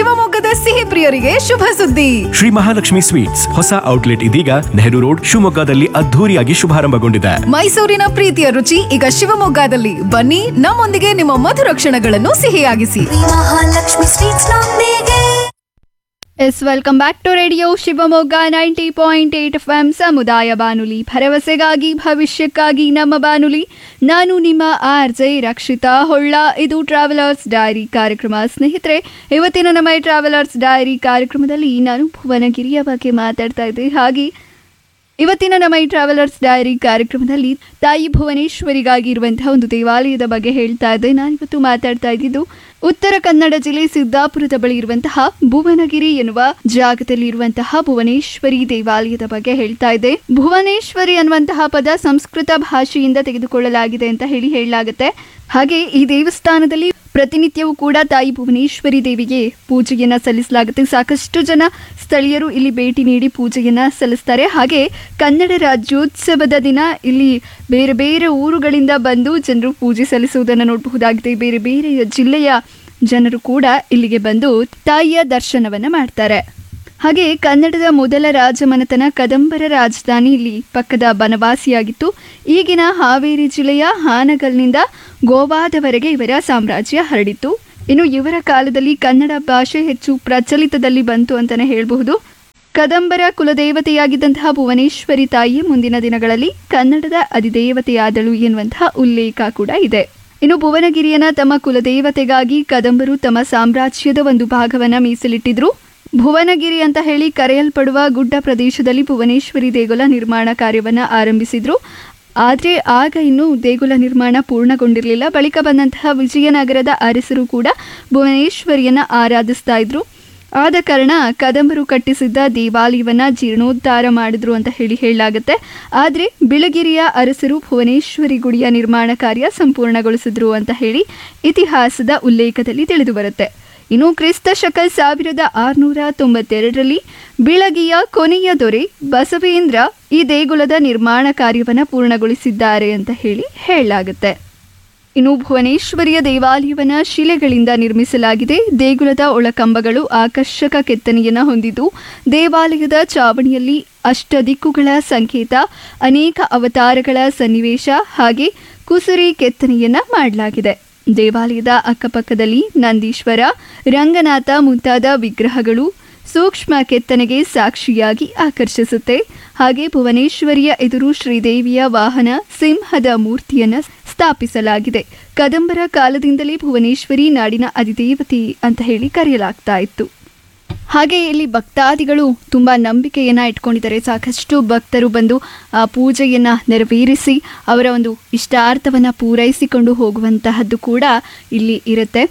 ಶಿವಮೊಗ್ಗದ ಸಿಹಿ ಪ್ರಿಯರಿಗೆ ಶುಭ ಸುದ್ದಿ ಶ್ರೀ ಮಹಾಲಕ್ಷ್ಮಿ ಸ್ವೀಟ್ಸ್ ಹೊಸ ಔಟ್ಲೆಟ್ ಇದೀಗ ನೆಹರು ರೋಡ್ ಶಿವಮೊಗ್ಗದಲ್ಲಿ ಅದ್ಧೂರಿಯಾಗಿ ಶುಭಾರಂಭಗೊಂಡಿದೆ ಮೈಸೂರಿನ ಪ್ರೀತಿಯ ರುಚಿ ಈಗ ಶಿವಮೊಗ್ಗದಲ್ಲಿ ಬನ್ನಿ ನಮ್ಮೊಂದಿಗೆ ನಿಮ್ಮ ಮಧುರ ಕ್ಷಣಗಳನ್ನು ಸಿಹಿಯಾಗಿಸಿ ಮಹಾಲಕ್ಷ್ಮಿ ಸ್ವೀಟ್ಸ್ ನೊಂದಿಗೆ yes welcome back to radio Shivamogga ninety point eight F M ಸಮುದಾಯ ಬಾನುಲಿ ಭರವಸೆಗಾಗಿ ಭವಿಷ್ಯಕ್ಕಾಗಿ ನಮ್ಮ ಬಾನುಲಿ ನಾನು ನಿಮ್ಮ ಆರ್ ಜೆ ರಕ್ಷಿತಾ ಹೊಳ್ಳ ಇದು ಟ್ರಾವೆಲರ್ಸ್ ಡೈರಿ ಕಾರ್ಯಕ್ರಮ ಸ್ನೇಹಿತರೆ ಇವತ್ತಿನ ನಮ್ಮ ಈ ಟ್ರಾವೆಲರ್ಸ್ ಡೈರಿ ಕಾರ್ಯಕ್ರಮದಲ್ಲಿ ನಾನು ಭುವನಗಿರಿಯ ಬಗ್ಗೆ ಮಾತಾಡ್ತಾ ಇದ್ದೆ ಹಾಗೆ ಇವತ್ತಿನ ನಮ್ಮ ಈ ಟ್ರಾವೆಲರ್ಸ್ ಡೈರಿ ಕಾರ್ಯಕ್ರಮದಲ್ಲಿ ತಾಯಿ ಭುವನೇಶ್ವರಿಗಾಗಿ ಇರುವಂತಹ ಒಂದು ದೇವಾಲಯದ ಬಗ್ಗೆ ಹೇಳ್ತಾ ಇದ್ದೆ ನಾನಿವತ್ತು ಮಾತಾಡ್ತಾ ಇದ್ದಿದ್ದು ಉತ್ತರ ಕನ್ನಡ ಜಿಲ್ಲೆ ಸಿದ್ದಾಪುರದ ಬಳಿ ಇರುವಂತಹ ಭುವನಗಿರಿ ಎನ್ನುವ ಜಾಗದಲ್ಲಿ ಇರುವಂತಹ ಭುವನೇಶ್ವರಿ ದೇವಾಲಯದ ಬಗ್ಗೆ ಹೇಳ್ತಾ ಇದ್ದೆ ಭುವನೇಶ್ವರಿ ಅನ್ನುವಂತಹ ಪದ ಸಂಸ್ಕೃತ ಭಾಷೆಯಿಂದ ತೆಗೆದುಕೊಳ್ಳಲಾಗಿದೆ ಅಂತ ಹೇಳಿ ಹೇಳಲಾಗುತ್ತೆ ಹಾಗೆ ಈ ದೇವಸ್ಥಾನದಲ್ಲಿ ಪ್ರತಿನಿತ್ಯವೂ ಕೂಡ ತಾಯಿ ಭುವನೇಶ್ವರಿ ದೇವಿಗೆ ಪೂಜೆಯನ್ನ ಸಲ್ಲಿಸಲಾಗುತ್ತೆ ಸಾಕಷ್ಟು ಜನ ಸ್ಥಳೀಯರು ಇಲ್ಲಿ ಭೇಟಿ ನೀಡಿ ಪೂಜೆಯನ್ನ ಸಲ್ಲಿಸ್ತಾರೆ ಹಾಗೆ ಕನ್ನಡ ರಾಜ್ಯೋತ್ಸವದ ದಿನ ಇಲ್ಲಿ ಬೇರೆ ಬೇರೆ ಊರುಗಳಿಂದ ಬಂದು ಜನರು ಪೂಜೆ ಸಲ್ಲಿಸುವುದನ್ನು ನೋಡಬಹುದಾಗಿದೆ ಬೇರೆ ಬೇರೆ ಜಿಲ್ಲೆಯ ಜನರು ಕೂಡ ಇಲ್ಲಿಗೆ ಬಂದು ತಾಯಿಯ ದರ್ಶನವನ್ನ ಮಾಡ್ತಾರೆ ಹಾಗೆ ಕನ್ನಡದ ಮೊದಲ ರಾಜಮನೆತನ ಕದಂಬರ ರಾಜಧಾನಿ ಇಲ್ಲಿ ಪಕ್ಕದ ಬನವಾಸಿಯಾಗಿತ್ತು ಈಗಿನ ಹಾವೇರಿ ಜಿಲ್ಲೆಯ ಹಾನಗಲ್ನಿಂದ ಗೋವಾದವರೆಗೆ ಇವರ ಸಾಮ್ರಾಜ್ಯ ಹರಡಿತ್ತು ಇನ್ನು ಇವರ ಕಾಲದಲ್ಲಿ ಕನ್ನಡ ಭಾಷೆ ಹೆಚ್ಚು ಪ್ರಚಲಿತದಲ್ಲಿ ಬಂತು ಅಂತಾನೆ ಹೇಳಬಹುದು ಕದಂಬರ ಕುಲದೇವತೆಯಾಗಿದ್ದಂತಹ ಭುವನೇಶ್ವರಿ ತಾಯಿ ಮುಂದಿನ ದಿನಗಳಲ್ಲಿ ಕನ್ನಡದ ಅಧಿದೇವತೆಯಾದಳು ಎನ್ನುವಂತಹ ಉಲ್ಲೇಖ ಕೂಡ ಇದೆ ಇನ್ನು ಭುವನಗಿರಿಯನ್ನ ತಮ್ಮ ಕುಲದೇವತೆಗಾಗಿ ಕದಂಬರು ತಮ್ಮ ಸಾಮ್ರಾಜ್ಯದ ಒಂದು ಭಾಗವನ್ನ ಮೀಸಲಿಟ್ಟಿದ್ರು ಭುವನಗಿರಿ ಅಂತ ಹೇಳಿ ಕರೆಯಲ್ಪಡುವ ಗುಡ್ಡ ಪ್ರದೇಶದಲ್ಲಿ ಭುವನೇಶ್ವರಿ ದೇಗುಲ ನಿರ್ಮಾಣ ಕಾರ್ಯವನ್ನ ಆರಂಭಿಸಿದ್ರು ಆದರೆ ಆಗ ಇನ್ನು ದೇಗುಲ ನಿರ್ಮಾಣ ಪೂರ್ಣಗೊಂಡಿರಲಿಲ್ಲ ಬಳಿಕ ಬಂದಂತಹ ವಿಜಯನಗರದ ಅರಸರು ಕೂಡ ಭುವನೇಶ್ವರಿಯನ್ನ ಆರಾಧಿಸ್ತಾ ಇದ್ರು ಆದ ಕಾರಣ ಕದಂಬರು ಕಟ್ಟಿಸಿದ್ದ ದೇವಾಲಯವನ್ನ ಜೀರ್ಣೋದ್ಧಾರ ಮಾಡಿದ್ರು ಅಂತ ಹೇಳಿ ಹೇಳಲಾಗುತ್ತೆ ಆದರೆ ಬಿಳಗಿರಿಯ ಅರಸರು ಭುವನೇಶ್ವರಿ ಗುಡಿಯ ನಿರ್ಮಾಣ ಕಾರ್ಯ ಸಂಪೂರ್ಣಗೊಳಿಸಿದ್ರು ಅಂತ ಹೇಳಿ ಇತಿಹಾಸದ ಉಲ್ಲೇಖದಲ್ಲಿ ತಿಳಿದು ಬರುತ್ತೆ ಇನ್ನು ಕ್ರಿಸ್ತ ಶಕ ಸಾವಿರದ ಆರುನೂರ ತೊಂಬತ್ತೆರಡರಲ್ಲಿ ಬಿಳಗಿಯ ಕೊನೆಯ ದೊರೆ ಬಸವೇಂದ್ರ ಈ ದೇಗುಲದ ನಿರ್ಮಾಣ ಕಾರ್ಯವನ್ನು ಪೂರ್ಣಗೊಳಿಸಿದ್ದಾರೆ ಅಂತ ಹೇಳಿ ಹೇಳಲಾಗುತ್ತೆ ಇನ್ನು ಭುವನೇಶ್ವರಿಯ ದೇವಾಲಯವನ್ನ ಶಿಲೆಗಳಿಂದ ನಿರ್ಮಿಸಲಾಗಿದೆ ದೇಗುಲದ ಒಳಕಂಬಗಳು ಆಕರ್ಷಕ ಕೆತ್ತನೆಯನ್ನ ಹೊಂದಿದ್ದು ದೇವಾಲಯದ ಚಾವಣಿಯಲ್ಲಿ ಅಷ್ಟದಿಕ್ಕುಗಳ ಸಂಕೇತ ಅನೇಕ ಅವತಾರಗಳ ಸನ್ನಿವೇಶ ಹಾಗೆ ಕುಸುರಿ ಕೆತ್ತನೆಯನ್ನ ಮಾಡಲಾಗಿದೆ ದೇವಾಲಯದ ಅಕ್ಕಪಕ್ಕದಲ್ಲಿ ನಂದೀಶ್ವರ ರಂಗನಾಥ ಮುಂತಾದ ವಿಗ್ರಹಗಳು ಸೂಕ್ಷ್ಮ ಕೆತ್ತನೆಗೆ ಸಾಕ್ಷಿಯಾಗಿ ಆಕರ್ಷಿಸುತ್ತೆ ಹಾಗೆ ಭುವನೇಶ್ವರಿಯ ಎದುರು ಶ್ರೀದೇವಿಯ ವಾಹನ ಸಿಂಹದ ಮೂರ್ತಿಯನ್ನ ಸ್ಥಾಪಿಸಲಾಗಿದೆ ಕದಂಬರ ಕಾಲದಿಂದಲೇ ಭುವನೇಶ್ವರಿ ನಾಡಿನ ಅಧಿದೇವತೆ ಅಂತ ಹೇಳಿ ಕರೆಯಲಾಗ್ತಾ ಇತ್ತು ಹಾಗೆ ಇಲ್ಲಿ ಭಕ್ತಾದಿಗಳು ತುಂಬ ನಂಬಿಕೆಯನ್ನು ಇಟ್ಕೊಂಡಿದ್ದಾರೆ ಸಾಕಷ್ಟು ಭಕ್ತರು ಬಂದು ಆ ಪೂಜೆಯನ್ನು ನೆರವೇರಿಸಿ ಅವರ ಒಂದು ಇಷ್ಟಾರ್ಥವನ್ನು ಪೂರೈಸಿಕೊಂಡು ಹೋಗುವಂತಹದ್ದು ಕೂಡ ಇಲ್ಲಿ ಇರುತ್ತೆ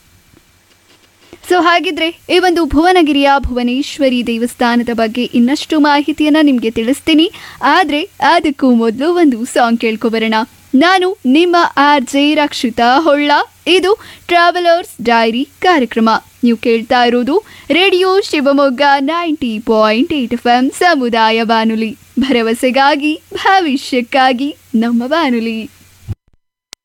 ಸೊ ಹಾಗಿದ್ರೆ ಈ ಒಂದು ಭುವನಗಿರಿಯ ಭುವನೇಶ್ವರಿ ದೇವಸ್ಥಾನದ ಬಗ್ಗೆ ಇನ್ನಷ್ಟು ಮಾಹಿತಿಯನ್ನ ನಿಮಗೆ ತಿಳಿಸ್ತೀನಿ ಆದ್ರೆ ಅದಕ್ಕೂ ಮೊದಲು ಒಂದು ಸಾಂಗ್ ಕೇಳ್ಕೊಬರೋಣ ನಾನು ನಿಮ್ಮ ಆರ್ ಜೆ ರಕ್ಷಿತಾ ಹೊಳ್ಳ ಇದು ಟ್ರಾವೆಲರ್ಸ್ ಡೈರಿ ಕಾರ್ಯಕ್ರಮ ನೀವು ಕೇಳ್ತಾ ಇರೋದು radio Shivamogga ninety point eight F M ಸಮುದಾಯ ಬಾನುಲಿ ಭರವಸೆಗಾಗಿ ಭವಿಷ್ಯಕ್ಕಾಗಿ ನಮ್ಮ ಬಾನುಲಿ